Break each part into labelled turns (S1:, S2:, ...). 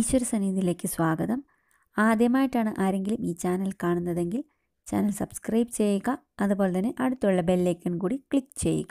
S1: ഈശ്വര സന്നിധിയിലേക്ക് സ്വാഗതം ആദ്യമായിട്ടാണ് ആരെങ്കിലും ഈ ചാനൽ കാണുന്നതെങ്കിൽ ചാനൽ സബ്സ്ക്രൈബ് ചെയ്യുക അതുപോലെ തന്നെ അടുത്തുള്ള ബെല്ലൈക്കൺ കൂടി ക്ലിക്ക് ചെയ്യുക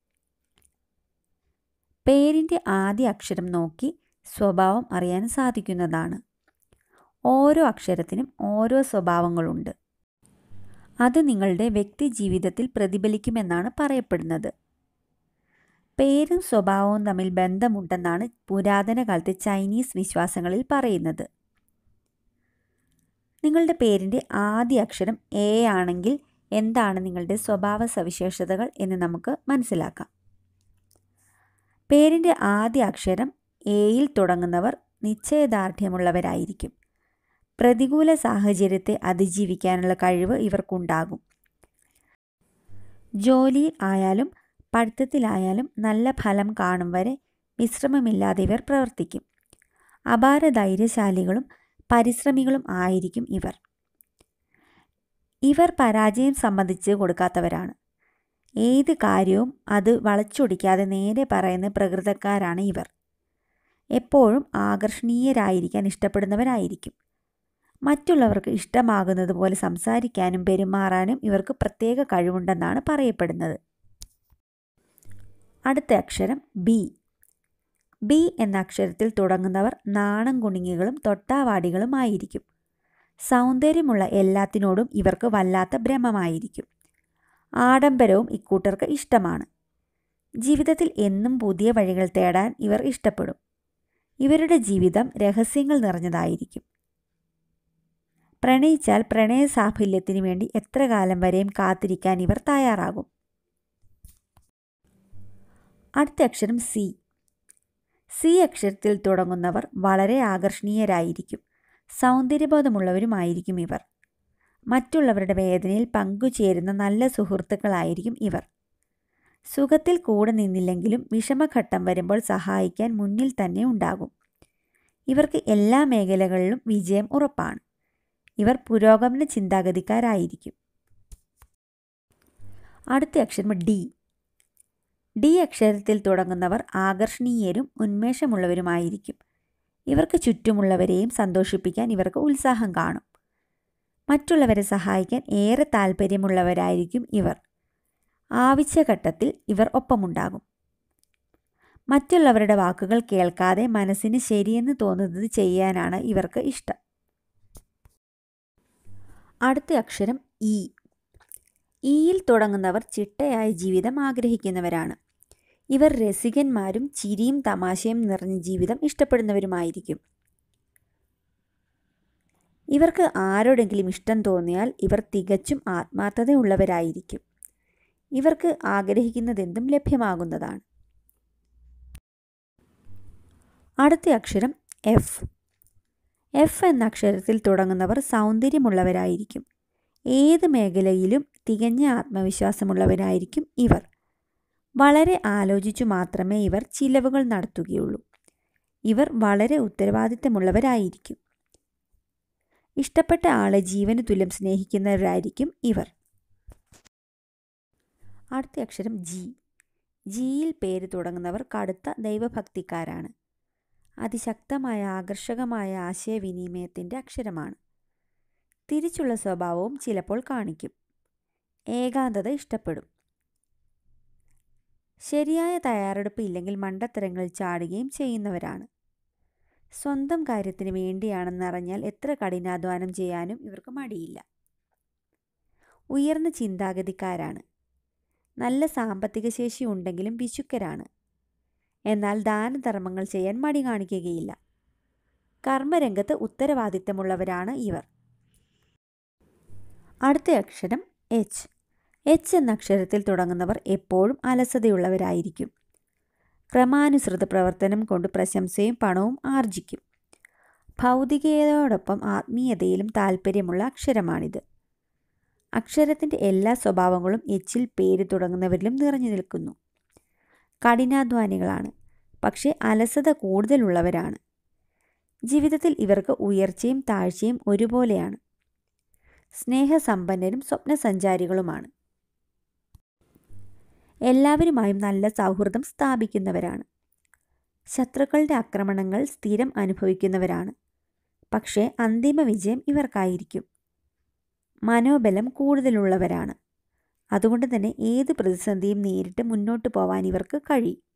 S1: പേരിൻ്റെ ആദ്യ അക്ഷരം നോക്കി സ്വഭാവം അറിയാൻ സാധിക്കുന്നതാണ് ഓരോ അക്ഷരത്തിനും ഓരോ സ്വഭാവങ്ങളുണ്ട് അത് നിങ്ങളുടെ വ്യക്തി ജീവിതത്തിൽ പ്രതിഫലിക്കുമെന്നാണ് പറയപ്പെടുന്നത് പേരും സ്വഭാവവും തമ്മിൽ ബന്ധമുണ്ടെന്നാണ് പുരാതന കാലത്തെ ചൈനീസ് വിശ്വാസങ്ങളിൽ പറയുന്നത് നിങ്ങളുടെ പേരിൻ്റെ ആദ്യ അക്ഷരം എ ആണെങ്കിൽ എന്താണ് നിങ്ങളുടെ സ്വഭാവ സവിശേഷതകൾ എന്ന് നമുക്ക് മനസ്സിലാക്കാം പേരിൻ്റെ ആദ്യ അക്ഷരം എയിൽ തുടങ്ങുന്നവർ നിശ്ചയദാർഢ്യമുള്ളവരായിരിക്കും പ്രതികൂല സാഹചര്യത്തെ അതിജീവിക്കാനുള്ള കഴിവ് ഇവർക്കുണ്ടാകും ജോലിയിൽ ആയാലും പഠിത്തത്തിലായാലും നല്ല ഫലം കാണും വരെ വിശ്രമമില്ലാതെ ഇവർ പ്രവർത്തിക്കും അപാര ധൈര്യശാലികളും പരിശ്രമികളും ആയിരിക്കും ഇവർ ഇവർ പരാജയം സമ്മതിച്ച് കൊടുക്കാത്തവരാണ് ഏത് കാര്യവും അത് വളച്ചൊടിക്കാതെ നേരെ പറയുന്ന പ്രകൃതക്കാരാണ് ഇവർ എപ്പോഴും ആകർഷണീയരായിരിക്കാൻ ഇഷ്ടപ്പെടുന്നവരായിരിക്കും മറ്റുള്ളവർക്ക് ഇഷ്ടമാകുന്നത് പോലെ സംസാരിക്കാനും പെരുമാറാനും ഇവർക്ക് പ്രത്യേക കഴിവുണ്ടെന്നാണ് പറയപ്പെടുന്നത് അടുത്ത അക്ഷരം ബി ബി എന്ന അക്ഷരത്തിൽ തുടങ്ങുന്നവർ നാണം കുണുങ്ങികളും തൊട്ടാവാടികളുമായിരിക്കും സൗന്ദര്യമുള്ള എല്ലാത്തിനോടും ഇവർക്ക് വല്ലാത്ത ഭ്രമമായിരിക്കും ആഡംബരവും ഇക്കൂട്ടർക്ക് ഇഷ്ടമാണ് ജീവിതത്തിൽ എന്നും പുതിയ വഴികൾ തേടാൻ ഇവർ ഇഷ്ടപ്പെടും ഇവരുടെ ജീവിതം രഹസ്യങ്ങൾ നിറഞ്ഞതായിരിക്കും പ്രണയിച്ചാൽ പ്രണയ സാഫല്യത്തിന് വേണ്ടി എത്ര കാലം വരെയും കാത്തിരിക്കാൻ ഇവർ തയ്യാറാകും അടുത്ത അക്ഷരം സി സി അക്ഷരത്തിൽ തുടങ്ങുന്നവർ വളരെ ആകർഷണീയരായിരിക്കും സൗന്ദര്യബോധമുള്ളവരുമായിരിക്കും ഇവർ മറ്റുള്ളവരുടെ വേദനയിൽ പങ്കുചേരുന്ന നല്ല സുഹൃത്തുക്കളായിരിക്കും ഇവർ സുഖത്തിൽ കൂടെ നിന്നില്ലെങ്കിലും വിഷമഘട്ടം വരുമ്പോൾ സഹായിക്കാൻ മുന്നിൽ തന്നെ ഉണ്ടാകും ഇവർക്ക് എല്ലാ മേഖലകളിലും വിജയം ഉറപ്പാണ് ഇവർ പുരോഗമന ചിന്താഗതിക്കാരായിരിക്കും അടുത്ത അക്ഷരം ഡി ഡി അക്ഷരത്തിൽ തുടങ്ങുന്നവർ ആകർഷണീയരും ഉന്മേഷമുള്ളവരുമായിരിക്കും ഇവർക്ക് ചുറ്റുമുള്ളവരെയും സന്തോഷിപ്പിക്കാൻ ഇവർക്ക് ഉത്സാഹം കാണും മറ്റുള്ളവരെ സഹായിക്കാൻ ഏറെ താല്പര്യമുള്ളവരായിരിക്കും ഇവർ ആവശ്യഘട്ടത്തിൽ ഇവർ ഒപ്പമുണ്ടാകും മറ്റുള്ളവരുടെ വാക്കുകൾ കേൾക്കാതെ മനസ്സിന് ശരിയെന്ന് തോന്നുന്നത് ചെയ്യാനാണ് ഇവർക്ക് ഇഷ്ടം അടുത്ത അക്ഷരം ഇ ഇയിൽ തുടങ്ങുന്നവർ ചിട്ടയായ ജീവിതം ആഗ്രഹിക്കുന്നവരാണ് ഇവർ രസികന്മാരും ചിരിയും തമാശയും നിറഞ്ഞ ജീവിതം ഇഷ്ടപ്പെടുന്നവരുമായിരിക്കും ഇവർക്ക് ആരോടെങ്കിലും ഇഷ്ടം തോന്നിയാൽ ഇവർ തികച്ചും ആത്മാർത്ഥതയുള്ളവരായിരിക്കും ഇവർക്ക് ആഗ്രഹിക്കുന്നതെന്തും ലഭ്യമാകുന്നതാണ് അടുത്ത അക്ഷരം എഫ് എഫ് എന്ന അക്ഷരത്തിൽ തുടങ്ങുന്നവർ സൗന്ദര്യമുള്ളവരായിരിക്കും ഏത് മേഖലയിലും തികഞ്ഞ ആത്മവിശ്വാസമുള്ളവരായിരിക്കും ഇവർ വളരെ ആലോചിച്ചു മാത്രമേ ഇവർ ചിലവുകൾ നടത്തുകയുള്ളൂ ഇവർ വളരെ ഉത്തരവാദിത്തമുള്ളവരായിരിക്കും ഇഷ്ടപ്പെട്ട ആളെ ജീവന് തുല്യം സ്നേഹിക്കുന്നവരായിരിക്കും ഇവർ അടുത്ത അക്ഷരം ജി ജിയിൽ പേര് തുടങ്ങുന്നവർ കടുത്ത ദൈവഭക്തിക്കാരാണ് അതിശക്തമായ ആകർഷകമായ ആശയവിനിമയത്തിൻ്റെ അക്ഷരമാണ് തിരിച്ചുള്ള സ്വഭാവവും ചിലപ്പോൾ കാണിക്കും ഏകാന്തത ഇഷ്ടപ്പെടും ശരിയായ തയ്യാറെടുപ്പ് ഇല്ലെങ്കിൽ മണ്ടത്തരങ്ങളിൽ ചാടുകയും ചെയ്യുന്നവരാണ് സ്വന്തം കാര്യത്തിന് വേണ്ടിയാണെന്നറിഞ്ഞാൽ എത്ര കഠിനാധ്വാനം ചെയ്യാനും ഇവർക്ക് മടിയില്ല ഉയർന്ന ചിന്താഗതിക്കാരാണ് നല്ല സാമ്പത്തിക ശേഷി ഉണ്ടെങ്കിലും പിശുക്കരാണ് എന്നാൽ ദാനധർമ്മങ്ങൾ ചെയ്യാൻ മടി കാണിക്കുകയില്ല കർമ്മരംഗത്ത് ഉത്തരവാദിത്തമുള്ളവരാണ് ഇവർ അടുത്ത അക്ഷരം എച്ച് എച്ച് എന്ന അക്ഷരത്തിൽ തുടങ്ങുന്നവർ എപ്പോഴും അലസതയുള്ളവരായിരിക്കും ക്രമാനുസൃത പ്രവർത്തനം കൊണ്ട് പ്രശംസയും പണവും ആർജിക്കും ഭൗതികതയോടൊപ്പം ആത്മീയതയിലും താല്പര്യമുള്ള അക്ഷരമാണിത് അക്ഷരത്തിൻ്റെ എല്ലാ സ്വഭാവങ്ങളും എച്ചിൽ പേര് തുടങ്ങുന്നവരിലും നിറഞ്ഞു നിൽക്കുന്നു കഠിനാധ്വാനികളാണ് പക്ഷേ അലസത കൂടുതലുള്ളവരാണ് ജീവിതത്തിൽ ഇവർക്ക് ഉയർച്ചയും താഴ്ചയും ഒരുപോലെയാണ് സ്നേഹസമ്പന്നരും സ്വപ്നസഞ്ചാരികളുമാണ് എല്ലാവരുമായും നല്ല സൗഹൃദം സ്ഥാപിക്കുന്നവരാണ് ശത്രുക്കളുടെ ആക്രമണങ്ങൾ സ്ഥിരം അനുഭവിക്കുന്നവരാണ് പക്ഷേ അന്തിമ വിജയം ഇവർക്കായിരിക്കും മനോബലം കൂടുതലുള്ളവരാണ് അതുകൊണ്ട് തന്നെ ഏത് പ്രതിസന്ധിയും നേരിട്ട് മുന്നോട്ട് പോവാൻ ഇവർക്ക് കഴിയും